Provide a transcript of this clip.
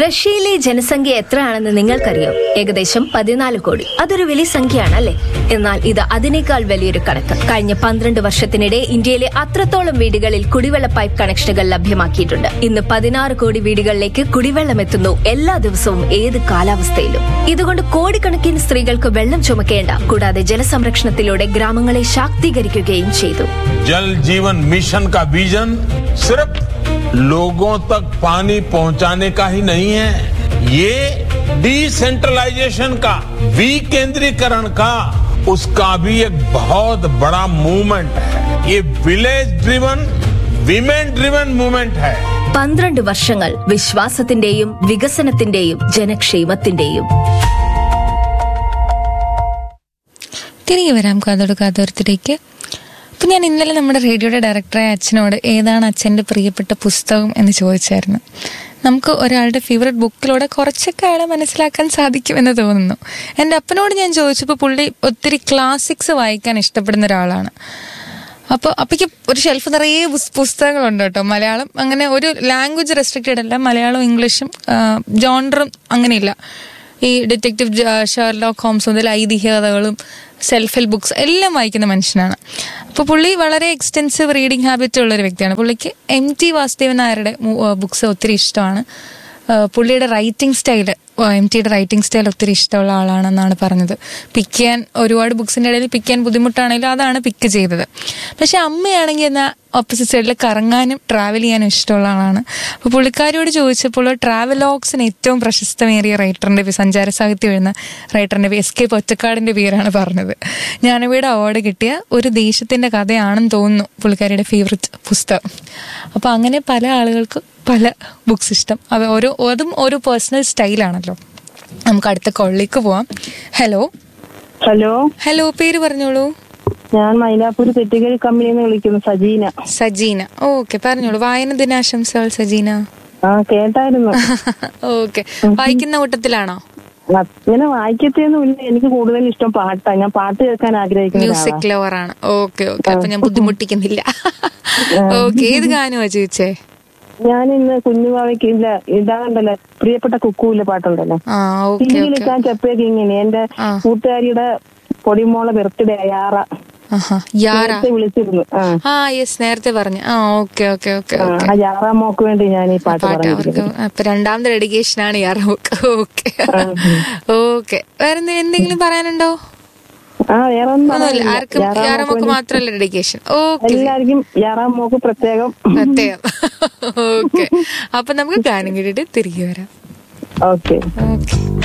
റഷ്യയിലെ ജനസംഖ്യ എത്രയാണെന്ന് നിങ്ങൾക്കറിയോ ഏകദേശം പതിനാല് കോടി അതൊരു വലിയ സംഖ്യയാണ് അല്ലേ എന്നാൽ ഇത് അതിനേക്കാൾ വലിയൊരു കണക്ക് കഴിഞ്ഞ പന്ത്രണ്ട് വർഷത്തിനിടെ ഇന്ത്യയിലെ അത്രത്തോളം വീടുകളിൽ കുടിവെള്ള പൈപ്പ് കണക്ഷനുകൾ ലഭ്യമാക്കിയിട്ടുണ്ട് ഇന്ന് പതിനാറ് കോടി വീടുകളിലേക്ക് കുടിവെള്ളം എത്തുന്നു എല്ലാ ദിവസവും ഏത് കാലാവസ്ഥയിലും ഇതുകൊണ്ട് കോടിക്കണക്കിന് സ്ത്രീകൾക്ക് വെള്ളം ചുമക്കേണ്ട കൂടാതെ ജലസംരക്ഷണത്തിലൂടെ ഗ്രാമങ്ങളെ ശാക്തീകരിക്കുകയും ചെയ്തു जल जीवन मिशन का विजन सिर्फ लोगों तक पानी पहुंचाने का ही नहीं है ये डिसेंट्रलाइजेशन का विकेंद्रीकरण का उसका भी एक बहुत बड़ा मूवमेंट है ये village driven women driven movement है പന്ത്രണ്ട് വർഷങ്ങൾ വിശ്വാസത്തിന്റെയും വികസനത്തിന്റെയും ജനക്ഷേമത്തിന്റെയും തിരികെ വരാം കാതോട് കാതോരത്തിലേക്ക് അപ്പം ഞാൻ ഇന്നലെ നമ്മുടെ റേഡിയോയുടെ ഡയറക്ടറായ അച്ഛനോട് ഏതാണ് അച്ഛൻ്റെ പ്രിയപ്പെട്ട പുസ്തകം എന്ന് ചോദിച്ചായിരുന്നു നമുക്ക് ഒരാളുടെ ഫേവററ്റ് ബുക്കിലൂടെ കുറച്ചൊക്കെ അയാളെ മനസ്സിലാക്കാൻ സാധിക്കുമെന്ന് തോന്നുന്നു എൻ്റെ അപ്പനോട് ഞാൻ ചോദിച്ചപ്പോൾ പുള്ളി ഒത്തിരി ക്ലാസിക്സ് വായിക്കാൻ ഇഷ്ടപ്പെടുന്ന ഒരാളാണ് അപ്പോൾ അപ്പയ്ക്ക് ഒരു ഷെൽഫ് നിറയെ പുസ്- പുസ്തകങ്ങളുണ്ട് കേട്ടോ മലയാളം അങ്ങനെ ഒരു ലാംഗ്വേജ് റെസ്ട്രിക്റ്റഡ് അല്ല മലയാളവും ഇംഗ്ലീഷും ജോണറും അങ്ങനെയില്ല ഈ ഡിറ്റക്റ്റീവ് ഷെർലോക്ക് ഹോംസ് മുതൽ ഐതിഹ്യ കഥകളും സെൽഫ് ഹെൽപ്പ് ബുക്സ് എല്ലാം വായിക്കുന്ന മനുഷ്യനാണ് അപ്പോൾ പുള്ളി വളരെ എക്സ്റ്റെൻസീവ് റീഡിംഗ് ഹാബിറ്റ് ഉള്ള ഒരു വ്യക്തിയാണ് പുള്ളിക്ക് എം ടി വാസുദേവൻ നായരുടെ ബുക്സ് ഒത്തിരി ഇഷ്ടമാണ് ആ, പുള്ളിയുടെ റൈറ്റിംഗ് സ്റ്റൈല് എം ടിയുടെ റൈറ്റിംഗ് സ്റ്റൈൽ ഒത്തിരി ഇഷ്ടമുള്ള ആളാണെന്നാണ് പറഞ്ഞത് പിക്ക് ചെയ്യാൻ ഒരുപാട് ബുക്സിൻ്റെ ഇടയിൽ പിക്ക് ചെയ്യാൻ ബുദ്ധിമുട്ടാണെങ്കിലും അതാണ് പിക്ക് ചെയ്തത് പക്ഷെ അമ്മയാണെങ്കിൽ എന്നാൽ ഓപ്പോസിറ്റ് സൈഡിൽ കറങ്ങാനും ട്രാവൽ ചെയ്യാനും ഇഷ്ടമുള്ള ആളാണ് അപ്പോൾ പുള്ളിക്കാരിയോട് ചോദിച്ചപ്പോൾ ട്രാവലോഗ്സിന് ഏറ്റവും പ്രശസ്തമേറിയ റൈറ്ററിൻ്റെ സഞ്ചാര സാഹിത്യം എഴുതുന്ന റൈറ്ററിൻ്റെ എസ് കെ പൊറ്റക്കാടിൻ്റെ പേരാണ് പറഞ്ഞത് ജ്ഞാനപീഠ അവാർഡ് കിട്ടിയ ഒരു ദേശത്തിൻ്റെ കഥയാണെന്ന് തോന്നുന്നു പുള്ളിക്കാരിയുടെ ഫേവററ്റ് പുസ്തകം അപ്പോൾ അങ്ങനെ പല ആളുകൾക്ക് പല ബുക്സ് ഇഷ്ടം അത് ഓരോ അതും ഓരോ പേഴ്സണൽ സ്റ്റൈലാണല്ലോ നമുക്ക് അടുത്ത കോളിലേക്ക് പോവാം ഹലോ ഹലോ ഹലോ പേര് പറഞ്ഞോളൂ ഞാൻ മൈലാപ്പൂർ തെറ്റുകരി കമ്പനിയിൽ നിന്ന് വിളിക്കുന്നു സജീന സജീന ഓക്കെ പറഞ്ഞോളൂ വായന ദിനാശംസകൾ സജീന ആ കേട്ടായിരുന്നു ഓക്കെ വായിക്കുന്ന കൂട്ടത്തിലാണോ അങ്ങനെ വായിക്കത്തൊന്നുമില്ല എനിക്ക് കൂടുതൽ ഇഷ്ടം പാട്ടാ ഞാൻ പാട്ട് കേൾക്കാൻ ആഗ്രഹിക്കുന്ന ഒരാളാ. മ്യൂസിക് ലവർ ആണ് ഓക്കെ ഓക്കെ അപ്പൊ ഞാൻ ബുദ്ധിമുട്ടിക്കുന്നില്ല ഓക്കെ ഏത് ഗാനമാ ചോദിച്ചേ ഞാൻ ഇന്ന് കുഞ്ഞുവാവയ്ക്ക് ഇല്ല ഇതാണ്ടല്ലോ പ്രിയപ്പെട്ട കുക്കൂല പാട്ടുണ്ടല്ലോ ആ ഓക്കെ ഓക്കെ തീയിലിക്കാൻ ചെപ്പയൊക്കെ ഇങ്ങനെ എന്റെ ആ. കൂട്ടുകാരിയുടെ പൊടിമോളെ ബർത്ത്ഡേ യാറ ആഹാ യാറ നേരത്തെ വിളിച്ചിരുന്നു ആ ആ യെസ് നേരത്തെ പറഞ്ഞു ആ ഓക്കെ ഓക്കെ ഓക്കെ ആ, ഓക്കെ ആ യാറ മോക്ക് വേണ്ടി ഞാൻ ഈ പാട്ട് പാട്ട് പറഞ്ഞിരിക്കുന്നു അവർക്ക് അപ്പൊ രണ്ടാമത്തെ ഡെഡിക്കേഷൻ ആണ് യാറ ഓക്കെ ഓക്കെ വേറെ എന്തെ- എന്തെങ്കിലും പറയാനുണ്ടോ ആ വേറെ ഒന്നും ഒന്നുമില്ല പറയാനില്ല. ആർക്കും യാറാ യാറ മോക്ക് മോക്ക് വേണ്ടി മാത്രമല്ല ഡെഡിക്കേഷൻ ഓക്കെ എല്ലാവർക്കും യാറാ മോക്ക് പ്രത്യേകം പ്രത്യേകം ഓക്കെ അപ്പൊ നമുക്ക് ഗാനം കേട്ടിട്ട് തിരികെ വരാം ഓക്കെ ഓക്കെ